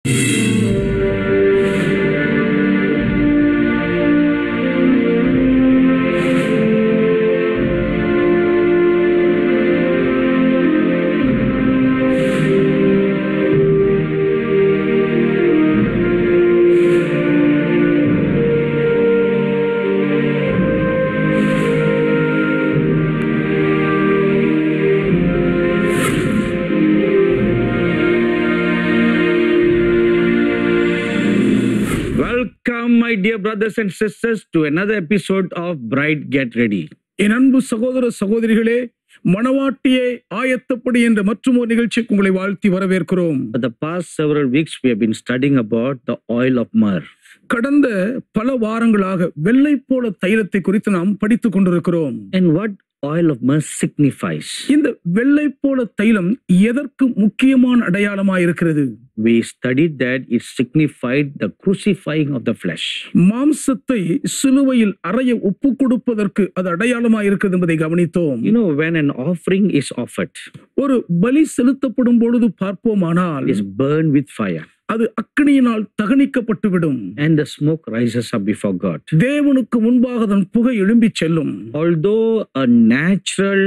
Welcome, my dear brothers and sisters, to another episode of Bride Get Ready. என் அன்பு சகோதர சகோதரிகளே மணவாட்டியை ஆயத்தப்படி என்ற மற்றும் ஒரு நிகழ்ச்சிக்கு உங்களை வாழ்த்தி வரவேற்கிறோம் For the past several weeks, we have been studying about the oil of myrrh. கடந்த பல வாரங்களாக வெள்ளை போல தைலத்தை குறித்து நாம் படித்துக் கொண்டிருக்கிறோம் And what oil of myrrh signifies? இந்த வெள்ளை போல தைலம் எதற்கு முக்கியமான அடையாளமாக இருக்கிறது We studied that it signified the crucifying of the flesh. மாம்சத்தை சிலுவையில் அறைய ஒப்பு கொடுப்பதற்கு அது அடையாளமாக இருக்கிறது என்பதை கவனித்தோம் You know, when an offering is offered, ஒரு பலி செலுத்தப்படும் பொழுது பார்ப்போமானால் it's burned with fire, அது அக்னியினால் தகனிக்கப்பட்டுவிடும் and the smoke rises up before God. தேவனுக்கு முன்பாக அதன் புகை எழும்பிச் செல்லும் Although a natural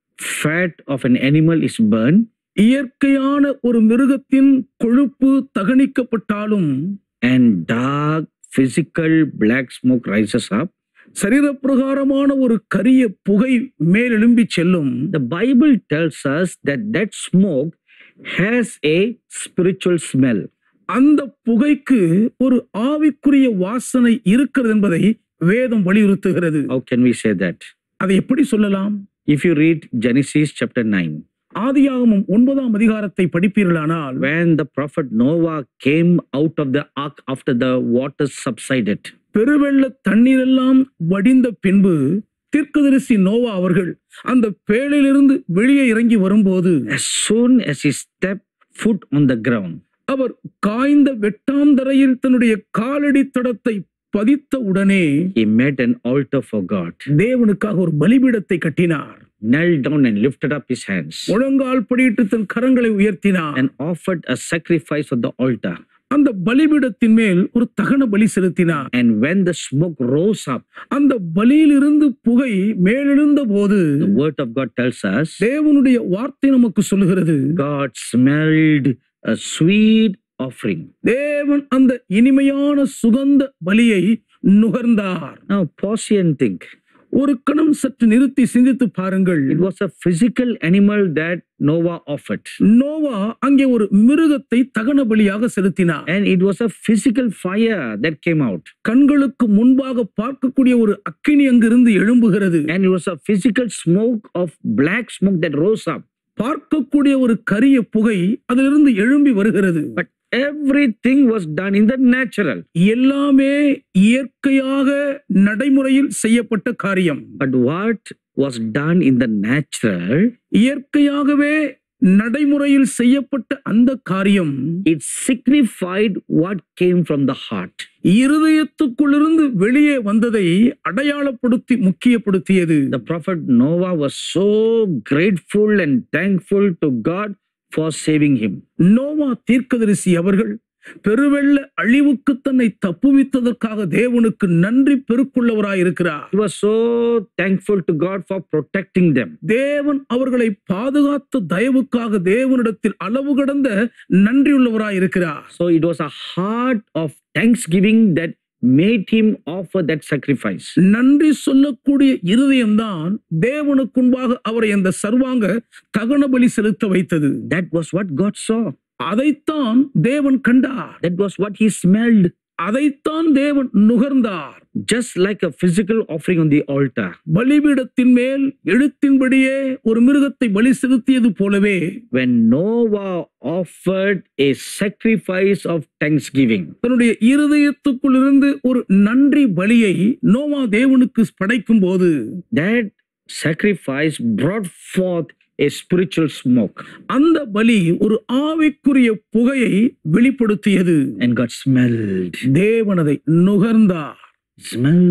fat of an animal is burned, இயற்கையான ஒரு மிருகத்தின் கொழுப்பு தகனிக்கப்பட்டாலும் and dark physical black smoke rises up, சரீரப்பிரகாரமான ஒரு கரிய புகை மேலெழும்பி செல்லும் the Bible tells us that that smoke has a spiritual smell. அந்த புகைக்கு ஒரு ஆவிக்குரிய வாசனை இருக்கிறது என்பதை வேதம் வலியுறுத்துகிறது How can we say that? அதை எப்படி சொல்லலாம் If you read Genesis chapter 9, ஆதியாகமம் ஒன்பதாம் அதிகாரத்தை படிப்பீர்களானால் when the prophet Noah came out of the ark after the waters subsided, பெருவெள்ள தண்ணீரெல்லாம் வடிந்த பின்பு தீர்க்கதரிசி நோவா அவர்கள் அந்த பேழையிலிருந்து வெளியே இறங்கி வரும்போது as soon as he stepped foot on the ground, அவர் காய்ந்த வெட்டாந்தரையில் தன்னுடைய காலடி தடத்தை பதித்த உடனே he made an altar for God, தேவனுக்காக ஒரு பலிபீடத்தை கட்டினார் knelt down and lifted up his hands, முழங்கால் படியிட்டு தன் கரங்களை உயர்த்தினார் and offered a sacrifice on the altar. அந்த பலிபீடத்தின் மேல் ஒரு தகன பலி செலுத்தினார் And when the smoke rose up, அந்த பலியிலிருந்து புகை மேலெழுந்த போது the word of God tells us தேவனுடைய வார்த்தை நமக்கு சொல்லுகிறது God smelled a sweet offering. தேவன் அந்த இனிமையான சுகந்த பலியை நுகர்ந்தார் Now pause here and think. ஒரு கணம் சற்று நிறுத்தி சிந்தித்து பாருங்கள் It was a physical animal that Noah offered. Noah அங்கே ஒரு மிருகத்தை தகன பலியாக செலுத்தினார் And it was a physical fire that came out. கண்களுக்கு முன்பாக பார்க்கக்கூடிய ஒரு அக்கினி அங்கிருந்து எழும்புகிறது And it was a physical smoke of black smoke that rose up. பார்க்கக்கூடிய ஒரு கரிய புகை அதிலிருந்து எழும்பி வருகிறது But everything was done in the natural. எல்லாமே இயற்கையாக நடைமுறையில் செய்யப்பட்ட காரியம் But what was done in the natural, இயற்கையாகவே நடைமுறையில் செய்யப்பட்ட அந்த காரியம் it signified what came from the heart. இருதயத்துக்குள்ளிருந்து வெளியே வந்ததை அடையாளப்படுத்தி முக்கியப்படுத்தியது The prophet Noah was so grateful and thankful to God for saving him. Noah தீர்க்கதரிசி அவர்கள் பெருவெள்ள அழிவுக்கு தன்னை தப்புவித்ததற்காக தேவனுக்கு நன்றி பெருக்குள்ளவராய் இருக்கிறார் He was so thankful to God for protecting them. தேவன் அவர்களை பாதுகாத்த தயவுக்காக தேவனிடத்தில் அளவு கடந்த நன்றியுள்ளவராய் இருக்கிறார் So it was a heart of thanksgiving that made him offer that sacrifice. நன்றி சொல்லக்கூடிய இருதயம்தான் தேவனுக்குன்பாக அவரை அந்த சர்வாங்க தகன பலி செலுத்த வைத்தது That was what God saw. அதைத்தான் தேவன் கண்டார் That was what he smelled. அதைத்தான் தேவன் நுகர்ந்தார் Just like a physical offering on the altar. பலிபீடத்தின் மேல் எழுத்தின்படியே ஒரு மிருகத்தை பலி செலுத்தியது போலவே When Noah offered a sacrifice of thanksgiving, தன்னுடைய இருதயத்துக்குள் இருந்து ஒரு நன்றி பலியை நோவா தேவனுக்கு படைக்கும் போது that sacrifice brought forth a spiritual smoke. அந்த பலி ஒரு ஆவிக்குரிய புகையை வெளிப்படுத்தியது And God smelled. தேவன் அதை நுகர்ந்தார் Smell.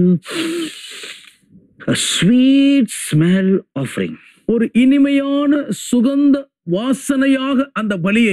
A sweet smell offering. ஒரு இனிமையான சுகந்த வாசனையாக அந்த பலியை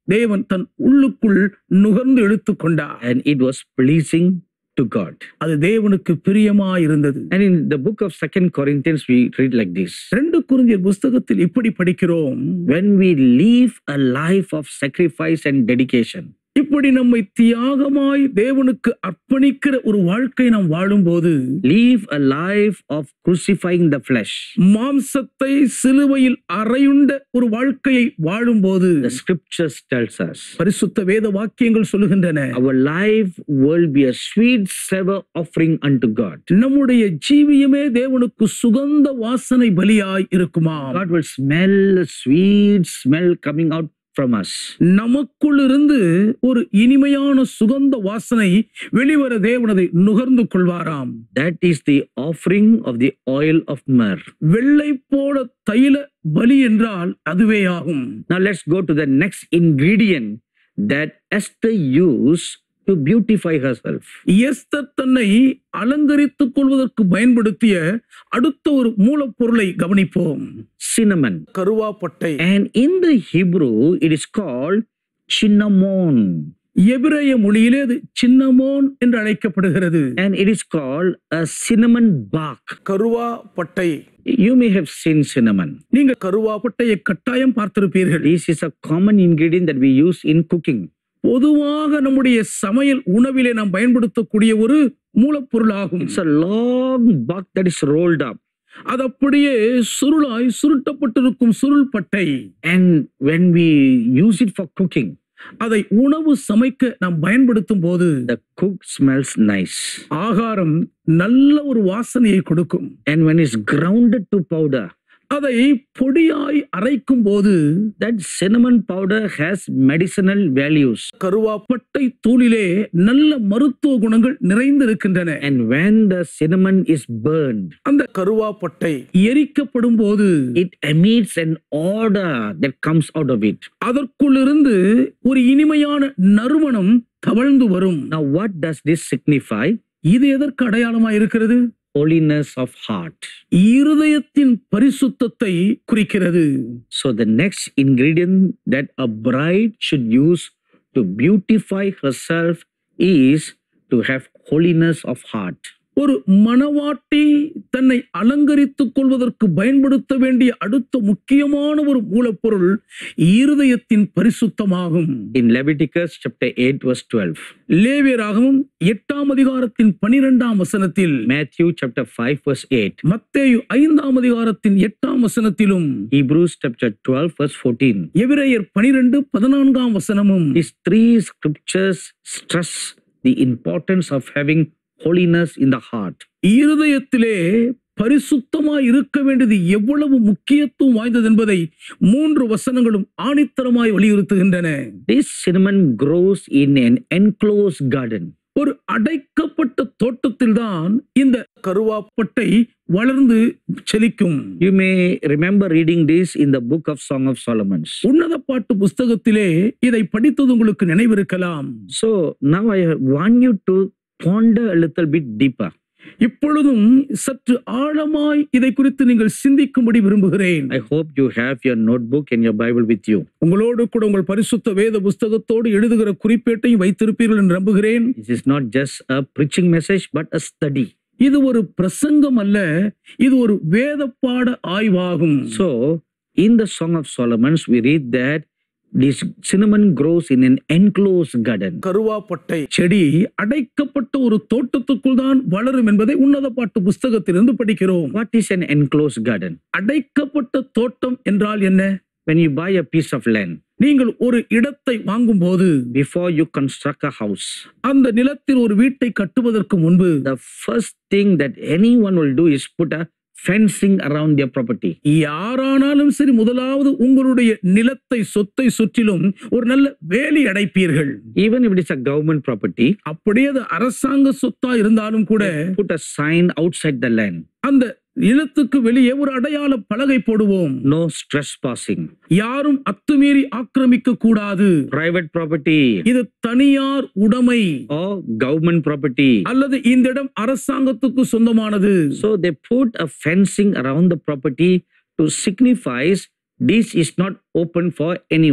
தேவன் தன் உள்ளுக்குள் நுகர்ந்து எடுத்துக்கொண்டார் and it was pleasing to God. அது தேவனுக்கு பிரியமாயிருந்தது And in the book of Second Corinthians, we read like this ரெண்டு குருந்தியர் புஸ்தகத்தில் இப்படி படிக்கிறோம் When we live a life of sacrifice and dedication, இப்படி நம்மை தியாகமாய் தேவனுக்கு அர்ப்பணிக்கிற ஒரு வாழ்க்கை நாம் வாழும்போது live a life of crucifying the flesh, மாம்சத்தை சிலுவையில் அறையுண்ட ஒரு வாழ்க்கையை வாழும்போது the scriptures tells us பரிசுத்த வேத வாக்கியங்கள் சொல்லுகின்றன our life will be a sweet savor offering unto God. நம்முடைய ஜீவியமே தேவனுக்கு சுகந்த வாசனை பலியாய் இருக்குமா God will smell a sweet smell coming out from us. நமக்குள் இருந்து ஒரு இனிமையான சுகந்த வாசனை வெளிவர தேவனதை நுகர்ந்து கொள்வாராம் That is the offering of the oil of myrrh. வெள்ளை போல தைல பலி என்றால் அதுவே ஆகும் Now let's go to the next ingredient that Esther used to beautify herself. Esther தன்னை அலங்கரித்துக் கொள்வதற்கு பயன்படுத்திய அடுத்த ஒரு மூலப்பொருளை கவனிப்போம் Cinnamon. கருவாப்பட்டை And in the Hebrew, it is called cinnamon. எபிரேய மொழியிலே அது சின்னமோன் என்று அழைக்கப்படுகிறது And it is called a cinnamon bark. கருவாப்பட்டை You may have seen cinnamon. நீங்க கருவாப்பட்டையை கட்டாயம் பார்த்திருப்பீர்கள் This is a common ingredient that we use in cooking. பொதுவாக நம்முடைய சமையல் உணவிலே நாம் பயன்படுத்தக்கூடிய ஒரு மூலப்பொருளாகும் It's a long bark that is rolled up. அது அப்படியே சுருளாய் சுருட்டப்பட்டிருக்கும் சுருள் பட்டை And when we use it for cooking, அதை உணவு சமைக்க நாம் பயன்படுத்தும் போது the cook smells nice. ஆகாரம் நல்ல ஒரு வாசனையை கொடுக்கும் And when it's grounded to powder, அதை பொடியாய் அரைக்கும் போது that cinnamon powder has medicinal values. கருவாப்பட்டை தூளிலே நல்ல மருத்துவ குணங்கள் நிறைந்திருக்கின்றன And when the cinnamon is burned, அந்த கருவாப்பட்டை எரிக்கப்படும் போது it emits an odor that comes out of it. அதற்குள்ளிருந்து ஒரு இனிமையான நறுமணம் தவழ்ந்து வரும் Now, what does this signify? இது எதற்கு அடையாளமா இருக்கிறது Holiness of heart. இருதயத்தின் பரிசுத்தத்தை குறிக்கிறது So, the next ingredient that a bride should use to beautify herself is to have holiness of heart. ஒரு மணவாட்டி தன்னை அலங்கரித்துக் கொள்வதற்கு பயன்படுத்த வேண்டிய அடுத்த முக்கியமான ஒரு மூலப்பொருள் இருதயத்தின் பரிசுத்தமாகும் In Leviticus chapter 8, verse 12, லேவியராகவும் எட்டாம் அதிகாரத்தின் பனிரெண்டாம் வசனத்தில் Matthew chapter 5, verse 8, மத்தேயு ஐந்தாம் அதிகாரத்தின் எட்டாம் வசனத்திலும் Hebrews chapter 12, verse 14. எபிரேயர் பனிரெண்டு பதினான்காம் வசனமும் These three scriptures stress the importance of having holiness in the heart. இருதயத்திலே பரிசுத்தமாய் இருக்க வேண்டியது எவ்வளவு முக்கியத்துவம் வாய்ந்தது என்பதை மூன்று வசனங்களும் ஆணித்தரமாய் வலியுறுத்துகின்றன This cinnamon grows in an enclosed garden. ஒரு அடைக்கப்பட்ட தோட்டத்தில்தான் இந்த கருவாப்பட்டை வளர்ந்து செழிக்கும் You may remember reading this in the book of Song of Solomon's. உன்னத பாட்டு புஸ்தகத்திலே இதை படித்தது உங்களுக்கு நினைவிருக்கலாம் So now I want you to ponder a little bit deeper. இப்பொழுதும் சற்று ஆழமாய் இதை குறித்து நீங்கள் சிந்திக்கும்படி விரும்புகிறேன் I hope you have your notebook and your Bible with you. உங்களோடு கூட உங்கள் பரிசுத்த வேத புஸ்தகத்தோடு எழுதுகிற குறிப்பேட்டையும் வைத்திருப்பீர்கள் என்று நம்புகிறேன் This is not just a preaching message, but a study. இது ஒரு பிரசங்கம் அல்ல இது ஒரு வேத பாட ஆய்வாகும் So, in the Song of Solomon's, we read that this cinnamon grows in an enclosed garden. கருவாப்பட்டை செடி அடைக்கப்பட்ட ஒரு தோட்டத்துக்குள் தான் வளரும் என்பதை உன்னத பாட்டு புஸ்தகத்திலிருந்து படிக்கிறோம் What is an enclosed garden? அடைக்கப்பட்ட தோட்டம் என்றால் என்ன When you buy a piece of land, நீங்கள் ஒரு இடத்தை வாங்கும் போது before you construct a house, அந்த நிலத்தில் ஒரு வீட்டை கட்டுவதற்கு முன்பு the first thing that anyone will do is put a fencing around their property. யாரானாலும் சரி முதலாவது உங்களுடைய நிலத்தை சொத்தை சுற்றிலும் ஒரு நல்ல வேலி அடைப்பீர்கள் Even if it is a government property, அப்படியே அது அரசாங்க சொத்தா இருந்தாலும் கூட put a sign outside the land. அந்த நிலத்துக்கு வெளியே ஒரு அடையாள பலகை போடுவோம் No trespassing. யாரும் அத்துமீறி ஆக்கிரமிக்க கூடாது Private property இது தனியார் உடைமை or government property. அல்லது இந்த இடம் அரசாங்கத்துக்கு சொந்தமானது So they put a fencing around the property to signifies this is not open for anyone.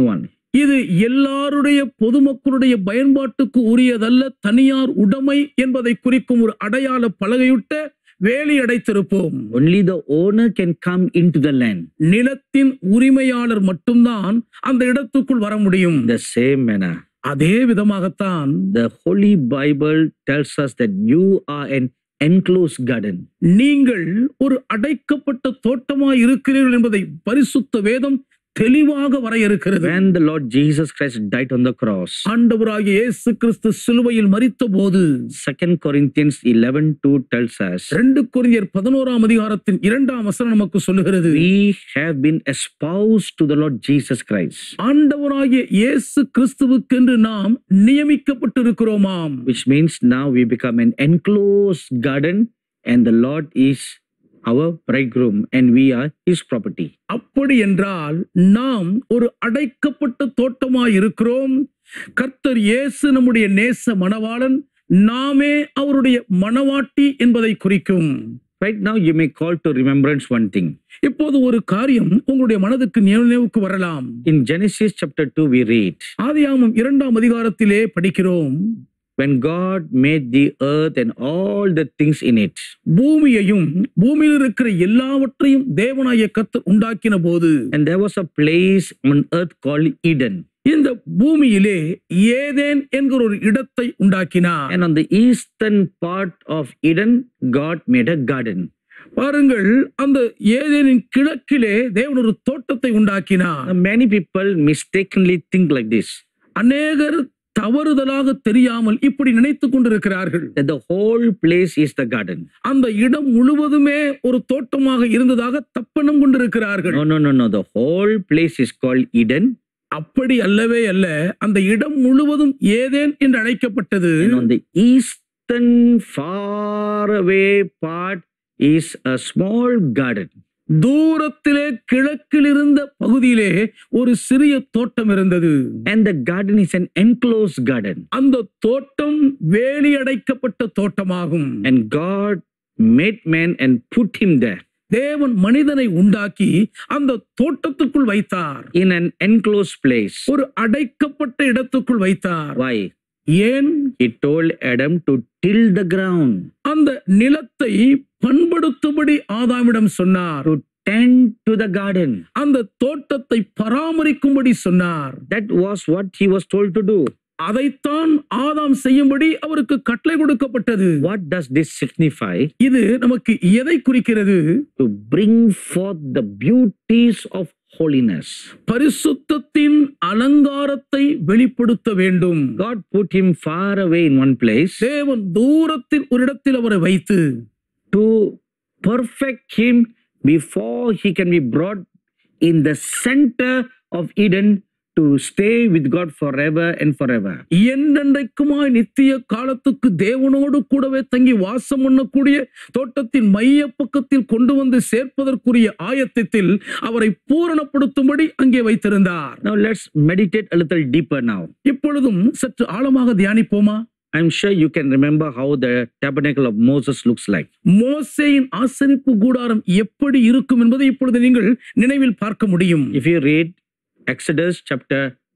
இது எல்லாருடைய பொதுமக்களுடைய பயன்பாட்டுக்கு உரியதல்ல தனியார் உடைமை என்பதை குறிக்கும் ஒரு அடையாள பலகையுட்ட வேலி அடைத்திருப்போம் Only the owner can come into the land. நிலத்தின் உரிமையாளர் மட்டும்தான் அந்த இடத்துக்குள் வர முடியும் In the same manner, அதே விதமாகத்தான் the Holy Bible tells us that you are an enclosed garden. நீங்கள் ஒரு அடைக்கப்பட்ட தோட்டமாய் இருக்கிறீர்கள் என்பதை பரிசுத்த வேதம் தெளிவாக வரையறுக்கிறது When the Lord Jesus Christ died on the cross, ஆண்டவராகிய இயேசு கிறிஸ்து சிலுவையில் மரித்த போது 2 Corinthians 11 2 tells us, ரெண்டு கொரிந்தியர் பதினோராம் அதிகாரத்தின் இரண்டாம் வசனம் நமக்கு சொல்லுகிறது We have been espoused to the Lord Jesus Christ, ஆண்டவராகிய இயேசு கிறிஸ்துவுக்கென்று நாம் நியமிக்கப்பட்டிருக்கிறோமாம் which means now we become an enclosed garden and the Lord is our bridegroom and we are his property. அப்படி என்றால் நாம் ஒரு அடைக்கப்பட்ட தோட்டமாய் இருக்கிறோம் கர்த்தர் இயேசு நம்முடைய நேச மணவாளன் நாமே அவருடைய மணவாட்டி என்பதை குறிக்கும் Right now, you may call to remembrance one thing. இப்போது ஒரு காரியம் உங்களுடைய மனதுக்கு நினைவுக்கு வரலாம் In Genesis chapter 2, we read, ஆதியாமம் இரண்டாம் அதிகாரத்திலே படிக்கிறோம் When God made the earth and all the things in it, பூமியையும் பூமியில் இருக்கிற எல்லாவற்றையும் தேவனாய கர்த்தர் உண்டாக்கின போது and there was a place on earth called Eden. இந்த பூமியிலே ஏதேன் என்கிற ஒரு இடத்தை உண்டாக்கினார் And on the eastern part of Eden, God made a garden. பாருங்கள் அந்த ஏதேனின் கிழக்கிலே தேவன் ஒரு தோட்டத்தை உண்டாக்கினார் Now, many people mistakenly think like this அநேகர் தவறுதலாக தெரியாமல் இப்படி நினைத்துக் கொண்டிருக்கிறார்கள் that the whole place is the garden. அந்த இடம் முழுவதுமே ஒரு தோட்டமாக இருந்ததாக தப்பனம் கொண்டிருக்கிறார்கள் No, no, no, no. The whole place is called Eden. அப்படி அல்லவே அல்ல அந்த இடம் முழுவதும் ஏதேன் என்று அழைக்கப்பட்டது And on the eastern far away part is a small garden. தூரத்திலே கிழக்கில் இருந்த பகுதியிலே ஒரு சிறிய தோட்டம் இருந்தது And the garden is an enclosed garden. அந்த தோட்டம் வேலி அடைக்கப்பட்ட தோட்டமாகும் And God made man and put him there தேவன் மனிதனை உண்டாக்கி அந்த தோட்டத்துக்குள் வைத்தார் in an enclosed place. ஒரு அடைக்கப்பட்ட இடத்துக்குள் வைத்தார் Why? ஏன் He told Adam to till the ground, அந்த நிலத்தை பண்படுத்தும்படி ஆதாமிடம் சொன்னார் to tend to the garden. அந்த தோட்டத்தை பராமரிக்கும்படி சொன்னார் That was what he was told to do. அதைத்தான் ஆதாம் செய்யும்படி அவருக்கு கட்டளை கொடுக்கப்பட்டது What does this signify? இது நமக்கு எதை குறிக்கிறது To bring forth the beauties of holiness. பரிசுத்தத்தின் அலங்காரத்தை வெளிப்படுத்த வேண்டும் God put him far away in one place தேவன் தூரத்தில் ஒரு இடத்தில் அவரை வைத்து to perfect him before he can be brought in the center of Eden to stay with God forever and forever. என்றென்றைக்குமாய் நித்திய காலத்துக்கு தேவனோடு கூடவே தங்கி வாசம் பண்ணக்கூடிய தோட்டத்தின் மைய பக்கத்தில் கொண்டு வந்து சேர்ப்பதற்குரிய ஆயத்தத்தில் அவரை பூரணப்படுத்தும்படி அங்கே வைத்திருந்தார் Now let's meditate a little deeper now. இப்பொழுதும் சற்று ஆழமாக தியானிப்போமா I'm sure you can remember how the tabernacle of Moses looks like. மோசேயின் ஆசரிப்பு கூடாரம் எப்படி இருக்கும் என்பதை இப்பொழுது நீங்கள் நினைவில் பார்க்க முடியும் If you read Exodus chapter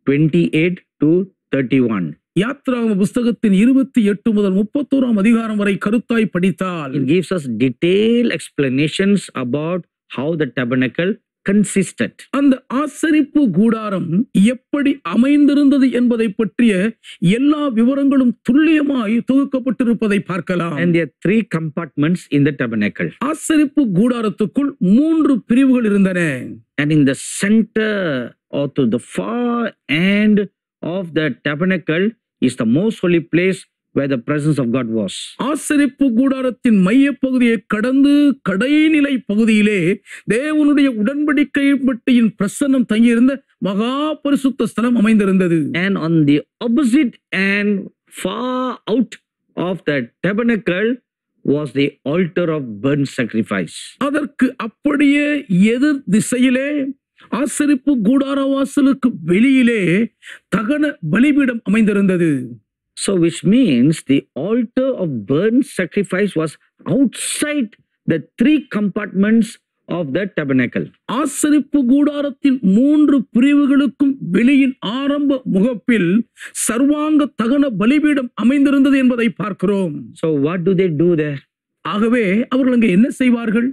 28 to 31, யாத்ராகம புஸ்தகத்தின் இருபத்தி எட்டு முதல் முப்பத்தோராம் அதிகாரம் வரை கருத்தாய் படித்தால் it gives us detailed explanations about how the tabernacle consisted. அந்த ஆசரிப்பு கூடாரம் எப்படி அமைந்திருந்தது என்பதை பற்றிய எல்லா விவரங்களும் துல்லியமாய் தொகுக்கப்பட்டிருப்பதை பார்க்கலாம் And there are three compartments in the tabernacle. ஆசரிப்பு கூடாரத்துக்குள் மூன்று பிரிவுகள் இருந்தன And in the center or to the far end of the tabernacle is the most holy place where the presence of God was. ஆசரிப்பு கூடாரத்தின் மைய பகுதியை கடந்து கடைநிலை பகுதியிலே தேவனுடைய உடன்படிக்கை பெட்டியின் பிரசன்னம் தங்கியிருந்த மகா பரிசுத்த ஸ்தலம் அமைந்திருந்தது And on the opposite and far out of the tabernacle was the altar of burnt sacrifice. அதற்கு அப்படியே எதிர் திசையிலே ஆசரிப்பு கூடார வாசலுக்கு வெளியிலே தகன பலிபீடம் அமைந்திருந்தது So, which means the altar of burnt sacrifice was outside the three compartments of the tabernacle. ஆசரிப்பு கூடாரத்தின் மூன்று பிரிவுகளுக்கும் வெளியின் ஆரம்ப முகப்பில் சர்வாங்க தகன பலிபீடம் அமைந்திருந்தது என்பதை பார்க்கிறோம் So, what do they do there? ஆகவே அவர்கள் அங்கே என்ன செய்வார்கள்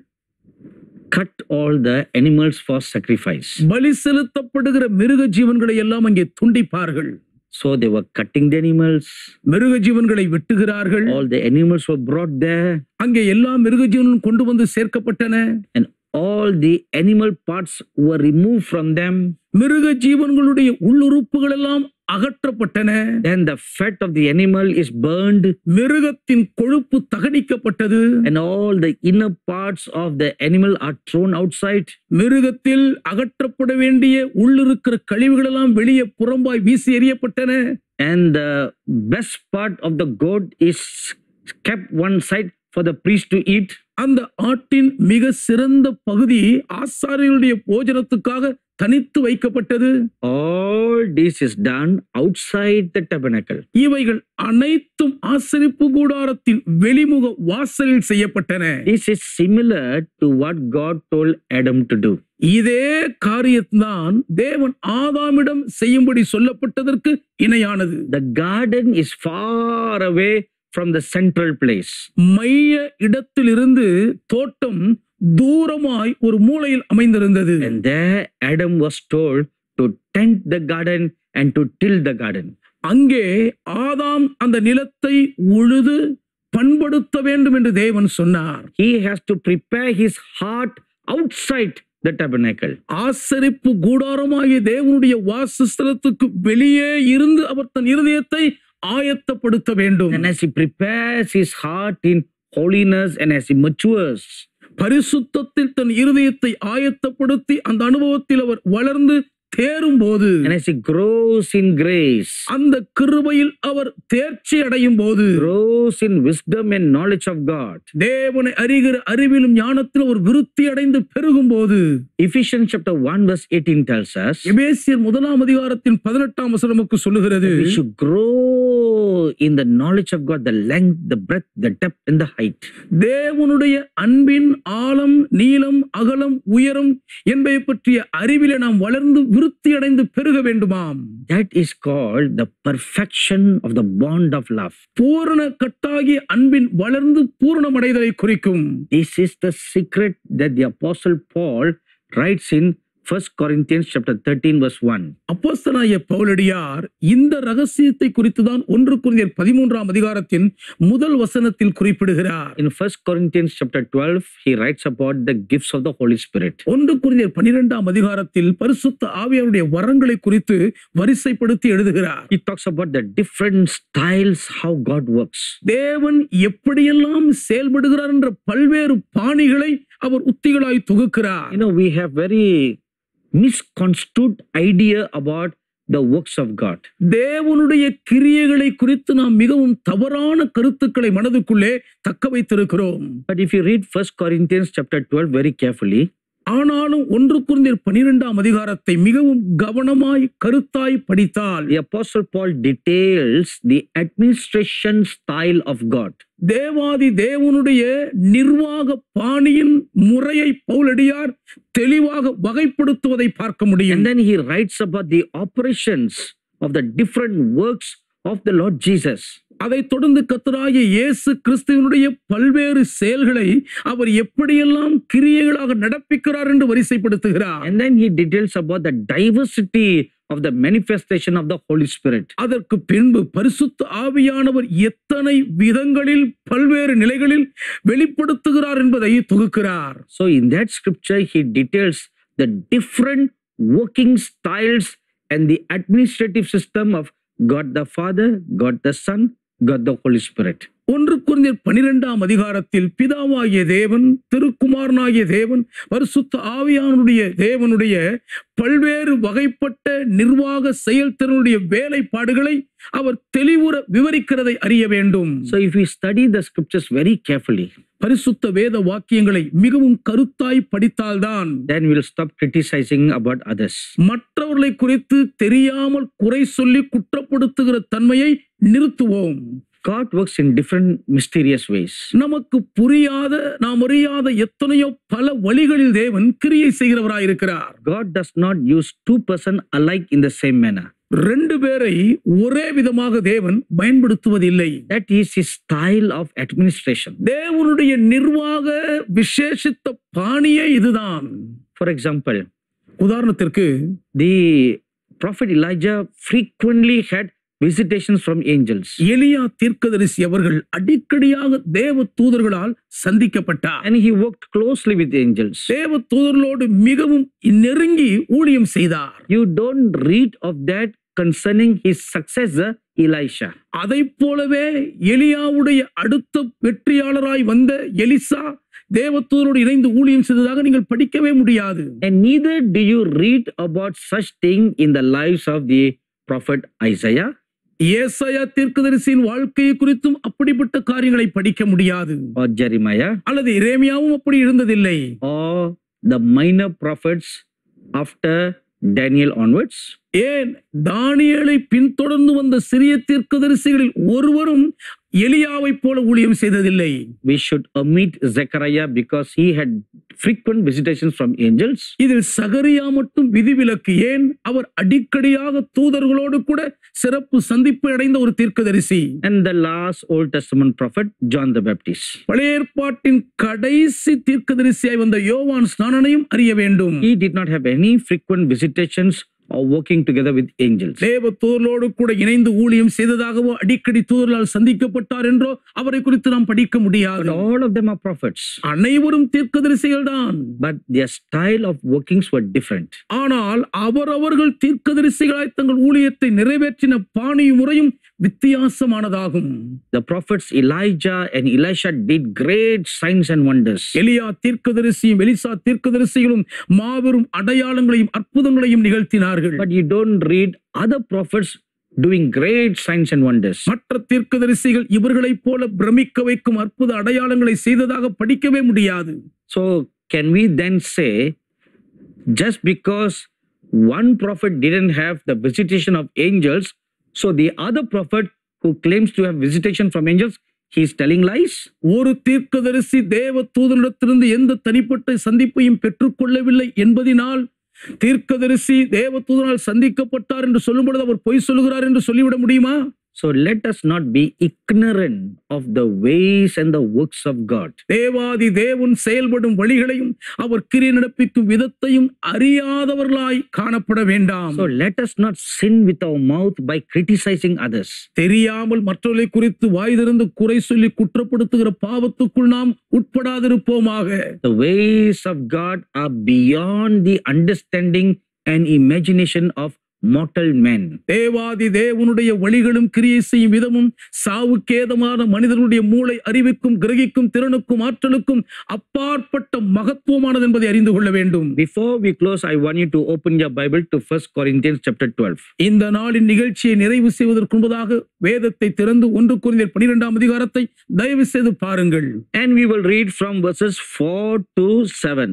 Cut all the animals for sacrifice. பலி செலுத்தப்படுகிற மிருக ஜீவன்களை எல்லாம் அங்கே துண்டிப்பார்கள் So, they were cutting the animals. மிருக ஜீவன்களை வெட்டுகிறார்கள் All the animals were brought there, அங்கே எல்லா மிருக ஜீவனும் கொண்டு வந்து சேர்க்கப்பட்டன and all the animal parts were removed from them. மிருக ஜீவன்களுடைய உள்ளுறுப்புகள் எல்லாம் அகற்றப்பட்டன Then the fat of the animal is burned, மிருகத்தின் கொழுப்பு தகனிக்கப்பட்டது and all the inner parts of the animal are thrown outside. மிருகத்தில் அகற்றப்பட வேண்டிய உள்ளிருக்கிற கழிவுகள் எல்லாம் வெளியே புறம்பாய் வீசி எறியப்பட்டன And the best part of the goat is kept one side for the priest to eat. அந்த ஆட்டின் மிக சிறந்த பகுதி ஆசாரியருடைய போஜனத்துக்காக தனித்து வைக்கப்பட்டது All this is done outside the tabernacle. இவைகள் அனைத்தும் ஆசரிப்பு கூடாரத்தின் வெளிமுக வாசலில் செய்யப்பட்டன This is similar to what God told Adam to do. இதே காரியத்தான் தேவன் ஆதாமிடம் செய்யும்படி சொல்லப்பட்டதற்கு இணையானது The garden is far away from the central place. மைய இடத்திலிருந்து தோட்டம் தூரமாய் ஒரு மூலையில் அமைந்திருந்தது And there Adam was told to tend the garden and to till the garden. அங்கே ஆதாம் அந்த நிலத்தை உழுது பண்படுத்த வேண்டும் என்று தேவன் சொன்னார் He has to prepare his heart outside the tabernacle. ஆசரிப்பு கூடாரமாகிய தேவனுடைய வாசஸ்தலத்துக்கு வெளியே இருந்து அவர் தன் இருதயத்தை ஆயத்தப்படுத்த வேண்டும் And as he prepares his heart in holiness and as he matures, பரிசுத்தத்தில் தன் இருதயத்தை ஆயத்தப்படுத்தி அந்த அனுபவத்தில் அவர் வளர்ந்து தேரும் போது and as he grows in grace, அந்த கிருபையில் அவர் தேர்ச்சி அடையும் போது grows in wisdom and knowledge of God. தேவனை அறிகிற அறிவிலும் ஞானத்திலும் ஒரு விருத்தி அடைந்து பெருகும் போது Ephesians chapter 1 verse 18 tells us எபேசியர் முதலாம் அதிகாரத்தின் பதினெட்டாம் வசனம் நமக்கு சொல்லுகிறது we should grow in the knowledge of God, the length, the breadth, the depth, and the height. தேவனுடைய அன்பின் ஆழம் நீளம் அகலம் உயரம் என்பதை பற்றிய அறிவிலே நாம் வளர்ந்து விருத்தி அடைந்து பெருக வேண்டுமாம் That is called the perfection of the bond of love. பூரண கட்டாகிய அன்பின் வளர்ந்து பூரணமடைதலை குறிக்கும் This is the secret that the apostle Paul writes in 1 Corinthians chapter 13 verse 1. அப்போஸ்தலனாகிய பவுலடியார் இந்த ரகசியத்தை குறித்துதான் ஒன்று குருந்தியர் பதிமூன்றாம் அதிகாரத்தின் முதல் வசனத்தில் குறிப்பிடுகிறார் In 1 Corinthians chapter 12, he writes about the gifts of the Holy Spirit. ஒன்று குருந்தியர் பனிரெண்டாம் அதிகாரத்தில் பரிசுத்த ஆவியாருடைய வரங்களை குறித்து வரிசைப்படுத்தி எழுதுகிறார் He talks about the different styles how God works. தேவன் எப்படியெல்லாம் செயல்படுகிறார் என்ற பல்வேறு பாணிகளை அவர் உத்திகளாய் தொகுக்கிறார் You know, we have very misconstrued idea about the works of God. தேவனுடைய கிரியைகளை குறித்து நாம் மிகவும் தவறான கருத்துக்களை மனதுக்குள்ளே தக்க வைத்திருக்கிறோம் But if you read 1 Corinthians chapter 12 very carefully, ஆனாலும் ஒன்று குருந்தியர் பனிரெண்டாம் அதிகாரத்தை மிகவும் கவனமாய் கருத்தாய் படித்தால் the apostle Paul details the administration style of God. தேவாதி தேவனுடைய நிர்வாக பாணியின் முறையை பவுலடியார் தெளிவாக வகைப்படுத்துவதை பார்க்க முடியும் And then he writes about the operations of the different works of the Lord Jesus. அதைத் தொடர்ந்து கத்தராகிய இயேசு கிறிஸ்துவனுடைய பல்வேறு செயல்களை அவர் எப்படியெல்லாம் கிரியைகளாக நடப்பிக்கிறார் என்று வரிசைப்படுத்துகிறார் And then he details about the diversity of the manifestation of the Holy Spirit. அதற்கு பின்பு பரிசுத்த ஆவியானவர் எத்தனை விதங்களில் பல்வேறு நிலைகளில் வெளிப்படுத்துகிறார் என்பதை தொகுக்கிறார் So in that scripture, he details the different working styles and the administrative system of God the Father, God the Son, God the Holy Spirit. ஒன்று குருந்தியர் பனிரெண்டாம் அதிகாரத்தில் பிதாவாகிய தேவன் திருக்குமாரனாகிய தேவன் பரிசுத்த ஆவியானுடைய தேவனுடைய பல்வேறு வகைப்பட்ட நிர்வாக செயல்திறனுடைய வேலைப்பாடுகளை அவர் தெளிவுற விவரிக்கிறதை அறிய வேண்டும் So if we study the scriptures very carefully, பரிசுத்த வேத வாக்கியங்களை மிகவும் கருத்தாய் படித்தால்தான் then we'll stop criticizing about others. மற்றவர்களை குறித்து தெரியாமல் குறை சொல்லி குற்றப்படுத்துகிற தன்மையை நிறுத்துவோம் God works in different mysterious ways. நமக்கு புரியாத நாம் அறியாத எத்தனையோ பல வழிகளில் தேவன் கிரியை செய்கிறவராயிருக்கிறார் God does not use two person alike in the same manner. ரெண்டு பேரை ஒரே விதமாக தேவன் பயன்படுத்துவதில்லை That is his style of administration. தேவனுடைய நிர்வாக விசேஷித்த பாணியே இதுதான் For example, உதாரணத்திற்கு the prophet Elijah frequently had visitations from angels. எலியா தீர்க்கதரிசி அவர்கள் அடிக்கடியாக தேவ தூதர்களால் சந்திக்கப்பட்டார் And he worked closely with angels. தேவ தூதர்களோடு மிகவும் நெருங்கி ஊழியம் செய்தார் You don't read of that concerning his successor Elisha. அதை போலவே எலியாவுடைய அடுத்த வெற்றியாளராய் வந்த எலிசா தேவதூதரோடு இணைந்து ஊழியம் செய்ததாக நீங்கள் படிக்கவே முடியாது And neither do you read about such thing in the lives of the prophet Isaiah ஏசாயா தீர்க்கதரிசியின் வாழ்க்கையை குறித்தும் அப்படிப்பட்ட காரியங்களை படிக்க முடியாது or Jeremiah அல்லது இரேமியாவும் அப்படி இருந்ததில்லை or the minor prophets after Daniel onwards. ஏன் தானியேலை பின்தொடர்ந்து வந்த சிறிய தீர்க்கதரிசிகளில் ஒருவரும் எலியாவைப் போல ஊழியம் செய்ததில்லை We should omit Zechariah because he had frequent visitations from angels. இதில் சகரியா மட்டும் விதிவிலக்கு ஏன் அவர் அடிக்கடியாக தூதர்களோடு கூட சிறப்பு சந்திப்பு அடைந்த ஒரு தீர்க்கதரிசி And the last Old Testament prophet, John the Baptist. பழைய ஏற்பாட்டின் கடைசி தீர்க்கதரிசியாய் வந்த யோவான் ஸ்நானனையும் அறிய வேண்டும் He did not have any frequent visitations or working together with angels. தேவ தூதர்களோடு கூட இணைந்து ஊழியம் செய்ததாகவோ அடிக்கடி தூதர்களால் சந்திக்கப்பட்டார் என்றோ அவரை குறித்து நாம் படிக்க But முடியாது all of them are prophets. அனைவரும் தீர்க்கதரிசிகள் தான் But their style of workings were different. ஆனால் அவரவர்கள் தீர்க்கதரிசிகளாய் தங்கள் ஊழியத்தை நிறைவேற்றின பாணியும் முறையும் வித்தியாசமானதாகும் The prophets Elijah and Elisha did great signs and wonders. எலியா தீர்க்கதரிசியும் எலிசா தீர்க்கதரிசிகளும் மாபெரும் அடையாளங்களையும் அற்புதங்களையும் நிகழ்த்தினார்கள் But you don't read other prophets doing great signs and wonders. மற்ற தீர்க்கதரிசிகள் இவர்களைப் போல பிரமிக்க வைக்கும் அற்புத அடையாளங்களை செய்ததாக படிக்கவே முடியாது So, can we then say, just because one prophet didn't have the visitation of angels, so the other prophet who claims to have visitation from angels, he's telling lies? ஒரு தீர்க்கதரிசி தேவ தூதனிடத்திலிருந்து எந்த தனிப்பட்ட சந்திப்பையும் பெற்றுக்கொள்ளவில்லை என்பதினால் தீர்க்கதரிசி தேவ தூதனால் சந்திக்கப்பட்டார் என்று சொல்லும் பொழுது அவர் பொய் சொல்லுகிறார் என்று சொல்லிவிட முடியுமா So, let us not be ignorant of the ways and the works of God. தேவாதி தேவன் செயல்படும் வழிகளையும் அவர் கிரியை நடப்பிக்கும் விதத்தையும் அறியாதவர்களாய் காணப்பட வேண்டாம் So, let us not sin with our mouth by criticizing others. தெரியாமல் மற்றவர்களை குறித்து வாய் திறந்து குறை சொல்லி குற்றப்படுத்துகிற பாவத்துக்குள் நாம் உட்படாதிருப்போமாக The ways of God are beyond the understanding and imagination of mortal men. தேவாதி தேவனுடைய வழிகளும் கிரியை செய்யும் விதமும் சாவுக்கேதமான மனிதனுடைய மூளை அறிவுக்கும் கிரகிக்கும் திறனுக்கும் ஆற்றலுக்கும் அப்பாற்பட்ட மகத்துவமானது என்பதை அறிந்து கொள்ள வேண்டும் Before we close, I want you to open your Bible to 1 Corinthians chapter 12. இந்த நாளின் நிகழ்ச்சியை நிறைவு செய்வதற்கு முன்பதாக வேதத்தை திறந்து ஒன்று குறிந்தர் பனிரெண்டாம் அதிகாரத்தை தயவு செய்து பாருங்கள் And we will read from verses 4 to 7.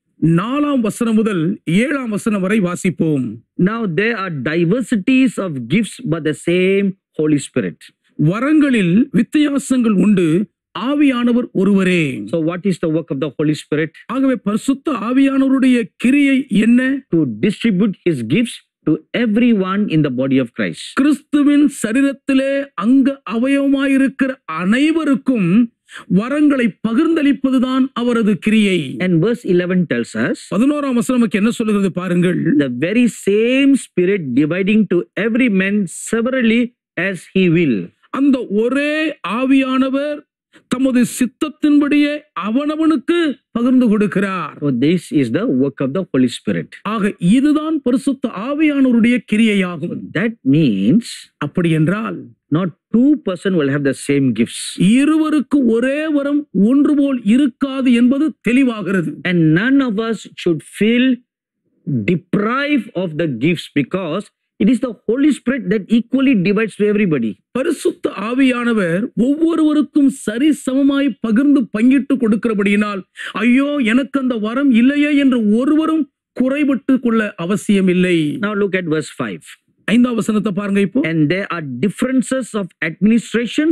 நாலாம் வசனம் முதல் ஏழாம் வசனம் வரை வாசிப்போம் Now there are diversities of gifts, but the same Holy Spirit. வரங்களில் வித்தியாசங்கள் உண்டு ஆவியானவர் ஒருவரே So, what is the work of the Holy Spirit? ஆகவே பரிசுத்த ஆவியானவருடைய கிரியை என்ன To distribute his gifts to everyone in the body of Christ. கிறிஸ்துவின் சரீரத்திலே அங்க அவயவமாயிருக்கிற அனைவருக்கும் வரங்களை பகிர்ந்தளிப்பதுதான் அவரது கிரியை And verse 11 tells us பதினோராம் வசனம் நமக்கு என்ன சொல்லுகிறது பாருங்கள் the very same Spirit dividing to every man severally as he will. அந்த ஒரே ஆவியானவர் தமது சித்தத்தின்படியே அவனவனுக்கு பகிர்ந்து கொடுக்கிறார் So, this is the work of the Holy Spirit. ஆக இதுதான் பரிசுத்த ஆவியானவருடைய கிரியையாகும் That means அப்படி என்றால் not two person will have the same gifts. இருவருக்கு ஒரே வரம் ஒன்று போல் இருக்காது என்பது தெளிவாகிறது And none of us should feel deprived of the gifts because it is the Holy Spirit that equally divides to everybody. பரிசுத்த ஆவியானவர் ஒவ்வொருவருக்கும் சரி சமமாய் பகிர்ந்து பங்கிட்டு கொடுக்கிறபடியினால் ஐயோ எனக்கு அந்த வரம் இல்லையே என்று ஒருவரும் குறைபட்டு கொள்ள அவசியம் இல்லை Now look at verse 5. ஐந்தாம் வசனத்தை பாருங்க இப்போ And there are differences of administrations,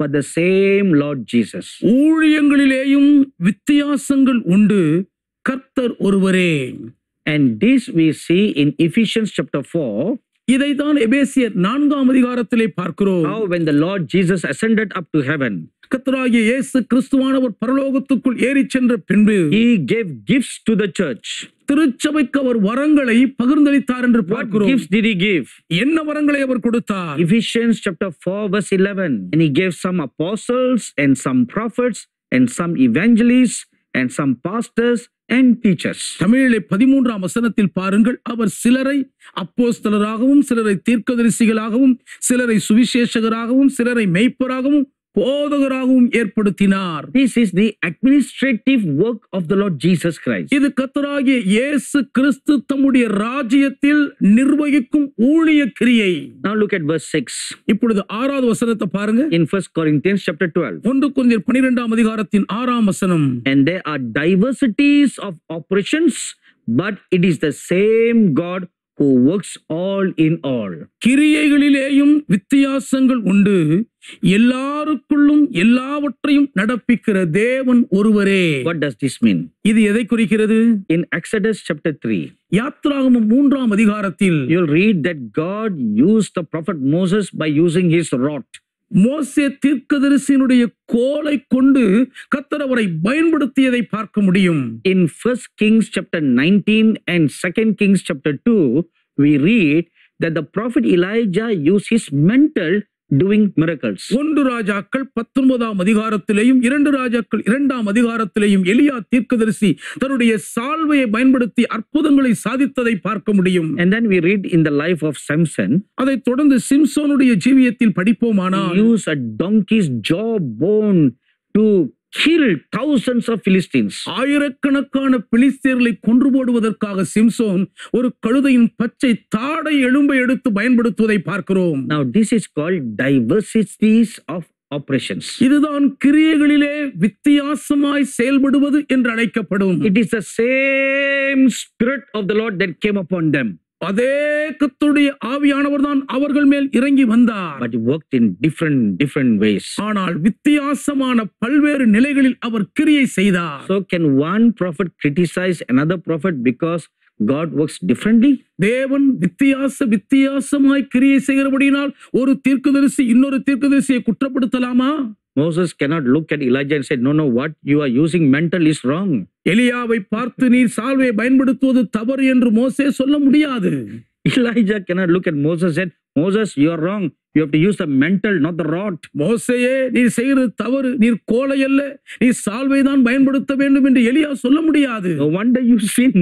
but the same Lord Jesus. ஊழியங்களிலேயும் வித்தியாசங்கள் உண்டு கர்த்தர் ஒருவரே And this we see in Ephesians chapter 4, இதைதான் எபேசியர் நான்காம் அதிகாரத்திலே பார்க்கிறோம் how when the Lord Jesus ascended up to heaven, கர்த்தராகிய இயேசு கிறிஸ்துவானவர் பரலோகத்துக்குள் ஏறிச் சென்ற பின்பு he gave gifts to the church. திருச்சபைக்கு அவர் வரங்களை பகிர்ந்தளித்தார் என்று What பார்க்கிறோம் gifts did he give? என்ன வரங்களை அவர் கொடுத்தார் Ephesians chapter 4, verse 11. And he gave some apostles and some prophets and some evangelists and some pastors and teachers. தமிழிலே பதிமூன்றாம் வசனத்தில் பாருங்கள் அவர் சிலரை அப்போஸ்தலராகவும் சிலரை தீர்க்கதரிசிகளாகவும் சிலரை சுவிசேஷகராகவும் சிலரை மெய்ப்பராகவும் போதகராகவும் ஏற்படுத்தினார் This is the administrative work of the Lord Jesus Christ. இது கத்தராகிய இயேசு கிறிஸ்து தம்முடைய ராஜ்யத்தில் நிர்வகிக்கும் ஊழிய கிரியை Now look at verse 6 இப்பொழுது ஆறாவது வசனத்தை பாருங்க in 1 Corinthians chapter 12. ஒன்று கொஞ்சம் பனிரெண்டாம் அதிகாரத்தின் ஆறாம் வசனம் And there are diversities of operations, but it is the same God who works all in all. கிரியைகளிலேயும் வித்தியாசங்கள் உண்டு எல்லாருக்குள்ளும் எல்லாவற்றையும் நடப்பிக்கிற தேவன் ஒருவரே What does this mean? இது எதை குறிக்கிறது In Exodus chapter 3, யாத்ராகமம் மூன்றாம் அதிகாரத்தில் you'll read that God used the prophet Moses by using his rod. மோசே தீர்க்கதரிசியினுடைய கோலை கொண்டு கத்தர் அவரை பயன்படுத்தியதை பார்க்க முடியும் In 1 Kings chapter 19 and 2 Kings chapter 2, we read that the prophet Elijah used his mental doing miracles. ஒன்று ராஜாக்கள் பத்தொன்பதாம் அதிகாரத்திலேயும் இரண்டு ராஜாக்கள் இரண்டாம் அதிகாரத்திலேயும் எலியா தீர்க்கதரிசி தன்னுடைய சால்வையை பயன்படுத்தி அற்புதங்களை சாதித்ததை பார்க்க முடியும் And then we read in the life of Samson, அதைத் தொடர்ந்து சிம்சோனுடைய ஜீவியத்தில் படிப்போமானால் he used a donkey's jawbone to kill thousands of Philistines. ஆயிரக்கணக்கான பிலிஸ்தீர்களை கொன்று போடுவதற்காக சிம்சோன் ஒரு கழுதையின் பச்சை தாடை எலும்பை எடுத்து பயன்படுத்துவதை பார்க்கிறோம் Now, this is called diversities of operations. இதுதான் கிரியைகளிலே வித்தியாசமாய் செயல்படுவது என்று அழைக்கப்படும் It is the same spirit of the Lord that came upon them, அதே கத்துடைய ஆவியானவர் தான் அவர்கள் மேல் இறங்கி வந்தார் but he worked in different different ways. ஆனால் வித்தியாசமான பல்வேறு நிலைகளில் அவர் கிரியை செய்தார் So, can one prophet criticize another prophet because God works differently? தேவன் வித்தியாச வித்தியாசமாய் கிரியை செய்கிறபடியினால் ஒரு தீர்க்கதரிசி இன்னொரு தீர்க்கதரிசியை குற்றப்படுத்தலாமா Moses cannot look at Elijah and say, No, no, what you are using mental is wrong. எலியாவை பார்த்து நீர் சால்வையை பயன்படுத்துவது தவறு என்று மோசே சொல்ல முடியாது Elijah cannot look at Moses and say, Moses, you are wrong. You have to use the mental, not the rod. மோசேயே நீர் செய்கிறது தவறு நீர் கோலை அல்ல நீர் சால்வை தான் பயன்படுத்த வேண்டும் என்று எலியா சொல்ல முடியாது No wonder you sin.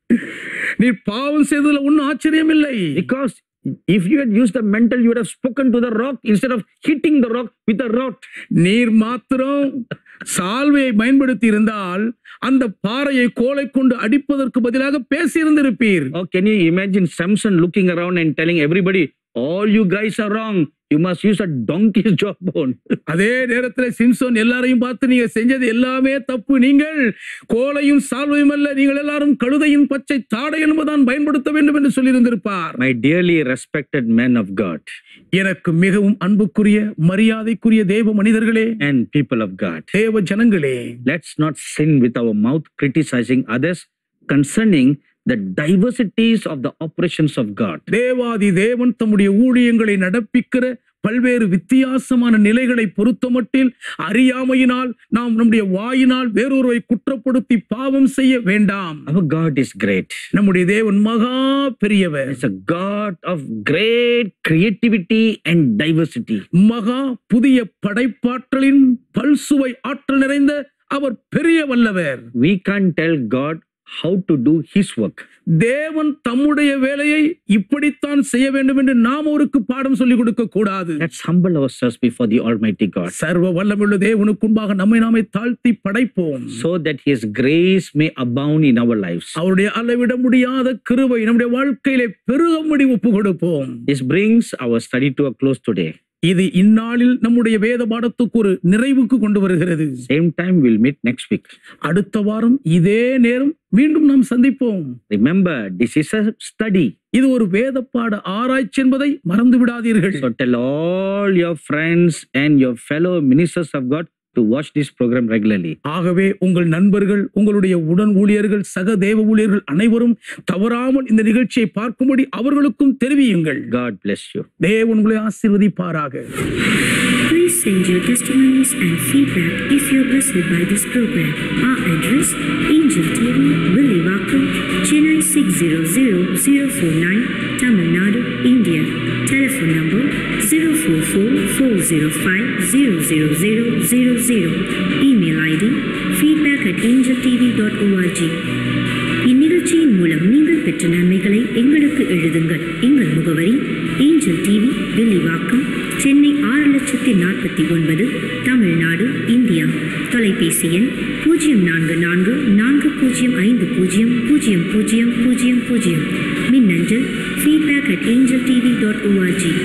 நீர் பாவம் செய்ததுல ஒன்னும் ஆச்சரியம் இல்லை Because if you had used the mental, you would have spoken to the rock instead of hitting the rock with a rod. நீர் மாத்திரம் சால்வையை பயன்படுத்தி இருந்தால் அந்த பாறையை கோலை கொண்டு அடிப்பதற்கு பதிலாக பேசியிருந்திருப்பீர் Or can you imagine Samson looking around and telling everybody, all you guys are wrong. You must use a donkey's jawbone. அதே நேரத்தில் சிம்சோன் எல்லாரையும் பார்த்து நீங்க செஞ்சது எல்லாமே தப்பு நீங்கள் கோலையும் சால்வையும் அல்ல நீங்கள் எல்லாரும் கழுதையின் பச்சை தாடை என்பதான் பயன்படுத்த வேண்டும் என்று சொல்லியிருந்திருப்பார் My dearly respected men of God எனக்கு மிகவும் அன்புக்குரிய மரியாதைக்குரிய தேவ மனிதர்களே and people of God, தேவ ஜனங்களே let's not sin with our mouth criticizing others concerning the diversities of the operations of God. தேவாதி தேவன் தம்முடைய ஊழியங்களை நடப்பிக்கிற பல்வேறு வித்தியாசமான நிலைகளை பொறுத்தமட்டில் அறியாமையினால் நாம் நம்முடைய வாயினால் வேறொருவரை குற்றப்படுத்தி பாவம் செய்ய வேண்டாம் Our God is great. நம்முடைய தேவன் மகா பெரியவர் It's a God of great creativity and diversity. மகா புதிய படைப்பாற்றலின் பல்சுவை ஆற்றல் நிறைந்த அவர் பெரிய வல்லவர் We can't tell God how to do His work. தேவன் தம்முடைய வேலையை இப்படித்தான் செய்ய வேண்டும் என்று நாம் அவருக்கு பாடம் சொல்லிக் கொடுக்க கூடாது Let's humble ourselves before the Almighty God சர்வ வல்லமுள்ள தேவனுக்கு முன்பாக நம்மை நாமே தாழ்த்தி படைப்போம் so that His grace may abound in our lives. அவருடைய அளவிட முடியாத கிருபை நம்முடைய வாழ்க்கையிலே பெருகும்படி ஒப்பு கொடுப்போம் This brings our study to a close today. இது இந்நாளில் நம்முடைய வேத பாடத்துக்கு ஒரு நிறைவுக்கு கொண்டு வருகிறது Same time, we'll meet next week. அடுத்த வாரம் இதே நேரம் மீண்டும் நாம் சந்திப்போம் Remember, this is a study. இது ஒரு வேதப்பாட ஆராய்ச்சி என்பதை மறந்து விடாதீர்கள் So tell all your friends and your fellow ministers of God to watch this program regularly. ஆகவே உங்கள் நண்பர்கள் உங்களுடைய உடன் ஊழியர்கள் சக தேவ ஊழியர்கள் அனைவரும் தவறாமல் இந்த நிகழ்ச்சியை பார்க்கும்படி அவர்களுக்கும் தெரிவியுங்கள் God bless you. தேவன் உங்களை ஆசீர்வதிப்பாராக Please send your testimonies and feedback if you're blessed by this program. Our address Angel TV, Williwakkam, Chennai 600049, Tamil Nadu, India. Telephone number 044-405-00000. Email ID feedback at angeltv.org. இந்நிகழ்ச்சியின் மூலம் நீங்கள் பெற்ற நன்மைகளை எங்களுக்கு எழுதுங்கள் எங்கள் முகவரி ஏஞ்சல் டிவி வில்லிவாக்கம் சென்னை ஆறு லட்சத்தி நாற்பத்தி ஒன்பது தமிழ்நாடு இந்தியா தொலைபேசி எண் பூஜ்ஜியம் நான்கு நான்கு நான்கு பூஜ்ஜியம் ஐந்து பூஜ்ஜியம் பூஜ்ஜியம் பூஜ்ஜியம் பூஜ்ஜியம் பூஜ்ஜியம் மின்னஞ்சல் feedback at angel TV dot O R G